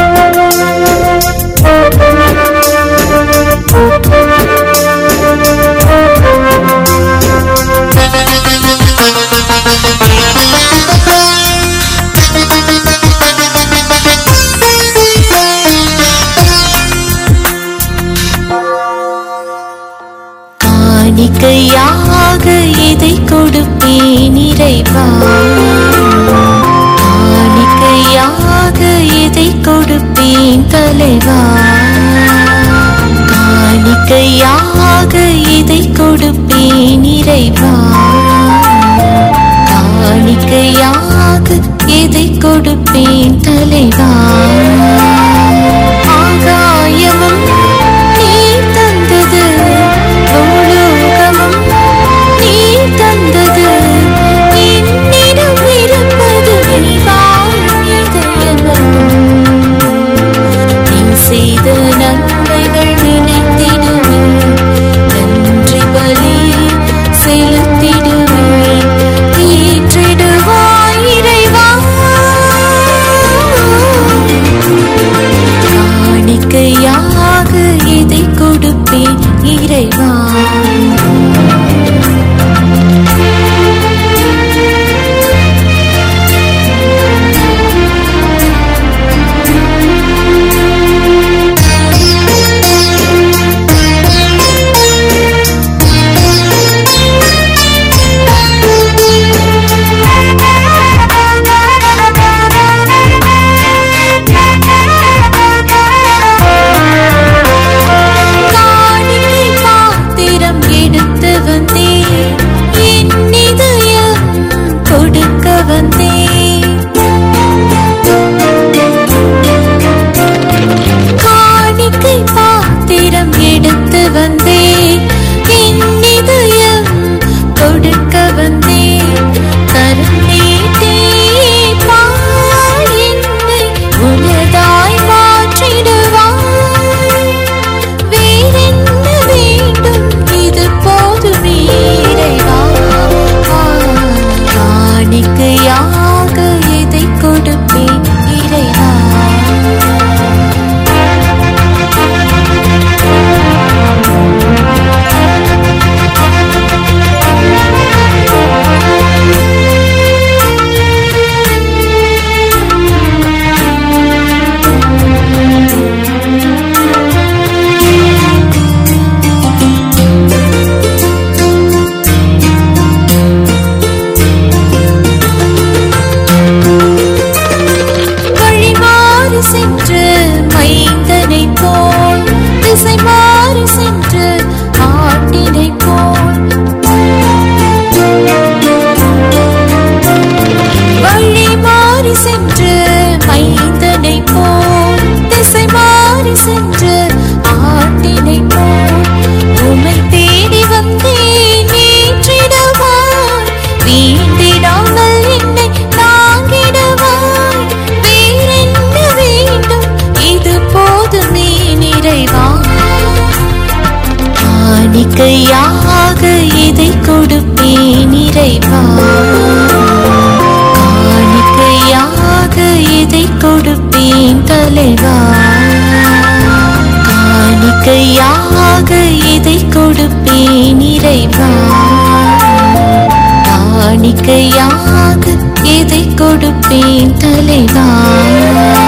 காணிக்கையாக இதை கொடுப்பேன் இறைவா காணிக்கையாக இதை கொடுப்பேன் தலைவா காணிக்கையாக இதை கொடுப்பேன் இறைவா காணிக்கையாக இதை கொடுப்பேன் தலைவா ஆகாயமும் நீ தந்தது பூலோகமும் நீ தந்தது என்னிடம் இருப்பது நீ வாழும் இதயமும் நீ செய்த நன்மைகள் நினைத்திடுவே நன்றி பலி செலுத்திடுவே ஏற்றிடுவாய் இறைவா காணிக்கையாக இதை கொடுப்பேன் இறைவா காணிக்கை பாத்திரம் எடுத்து வந்தேன் என் இதயம் கொடுக்க வந்தேன் காணிக்கை பாத்திரம் எடுத்து வந்தேன் என் இதயம் கொடுக்க வந்தேன் கரம் நீட்டே பார் என்னை உனதாய் மாற்றிடுவாய் வேறென்ன வேண்டும் இது போதுமே இறைவா காணிக்கையாக இதை கொடுப்பேன் இறைவா வழி மாறி சென்று மைந்தனை போல் திசை மாறி சென்று ஆட்டினை போல் வழி மாறி சென்று மைந்தனை போல் திசை மாறி சென்று ஆட்டினை போல் உமை தேடி வந்தேன் ஏற்றிடுவாய் வீண்டிடாமல் என்னை தாங்கிடுவாய் வேறென்ன வேண்டும் இது போதுமே நிறைவா காணிக்கையாக இதை கொடுப்பேன் இறைவா காணிக்கையாக இதை கொடுப்பேன் தலைவா காணிக்கையாக இதை கொடுப்பேன் இறைவா காணிக்கையாக இதை கொடுப்பேன் தலைவா